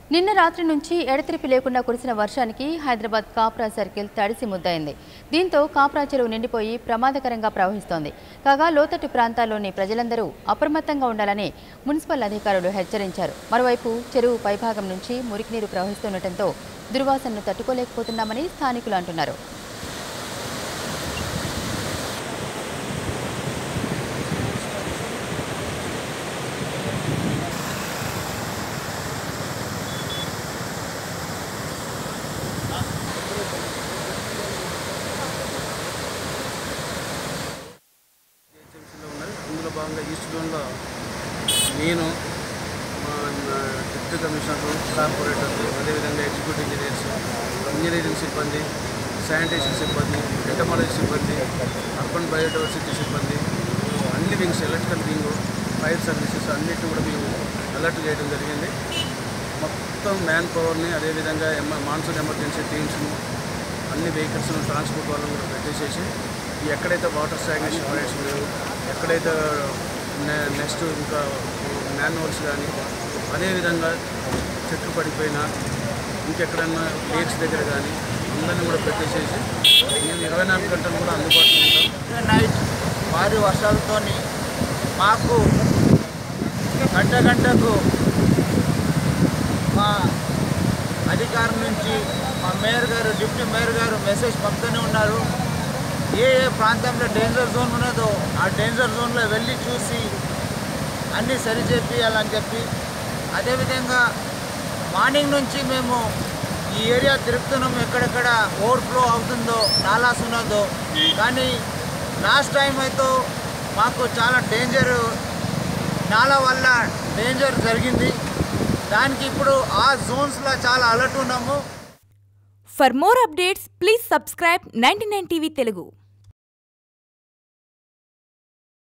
నిన్న రాత్రి నుంచి ఎడతెరిపి లేకుండా కురిసిన వర్షానికి హైదరాబాద్ కాప్రా సర్కిల్ తడిసి ముద్దయింది దీంతో కాప్రా చెరువు నిండిపోయి ప్రమాదకరంగా ప్రవహిస్తోంది కాగా లోతట్టు ప్రాంతాల్లోని ప్రజలందరూ అప్రమత్తంగా ఉండాలని మున్సిపల్ అధికారులు హెచ్చరించారు మరోవైపు చెరువు పైభాగం నుంచి మురికినీరు ప్రవహిస్తుండటంతో దుర్వాసనను తట్టుకోలేకపోతున్నామని స్థానికులు అంటున్నారు జిహెచ్ఎంసీలో ఉన్నది అందులో భాగంగా ఈస్ట్ జోన్లో నేను మా నా- డిప్యూటీ కమిషనర్ కార్పొరేటర్లు అదేవిధంగా ఎగ్జిక్యూటివ్ ఇంజనీర్స్ ఇంజనీరింగ్ సిబ్బంది శానిటేషన్ సిబ్బంది ఎంటమాలజీ సిబ్బంది అర్బన్ బయోడైవర్సిటీ సిబ్బంది అన్ని wings electrical wing fire services అన్నిటిని కూడా మేము అలర్ట్ చేయడం జరిగింది మొత్తం మ్యాన్ పవర్ని అదేవిధంగా ఎమ మాన్సూన్ ఎమర్జెన్సీ టీమ్స్ను అన్ని వెహికల్స్ను ట్రాన్స్పోర్ట్ వాళ్ళని కూడా పెట్టేసేసి ఈ ఎక్కడైతే వాటర్ స్టాగ్నేషన్ పాయింట్స్ లేవు ఎక్కడైతే నె- నెక్స్ట్ ఇంకా మ్యాన్ హోల్స్ కానీ అదేవిధంగా చెట్లు పడిపోయినా ఇంకెక్కడన్నా లేక్స్ దగ్గర కానీ అందరినీ కూడా పెట్టేసేసి మేము ఇరవై నాలుగు గంటలు కూడా అందుబాటులో ఉంటాం నైట్ భారీ వర్షాలతోని మాకు గంట గంటకు మా అధికారం నుంచి మా మేయర్ గారు డిప్యూటీ మేయర్ గారు మెసేజ్ పంపుతూనే ఉన్నారు ఏ ఏ ప్రాంతంలో డేంజర్ జోన్ ఉన్నదో ఆ డేంజర్ జోన్లో వెళ్ళి చూసి అన్నీ సరి చేపియాలని చెప్పి అదేవిధంగా మార్నింగ్ నుంచి మేము ఈ ఏరియా తిరుగుతున్నాం ఎక్కడెక్కడ ఓవర్ఫ్లో అవుతుందో నాలాస్ ఉన్నదో కానీ లాస్ట్ టైం అయితే మాకు చాలా డేంజర్ నాలా వల్ల డేంజర్ జరిగింది దానికి ఇప్పుడు ఆ జోన్స్లో చాలా అలర్ట్ ఉన్నాము For more updates, please subscribe 99 TV Telugu.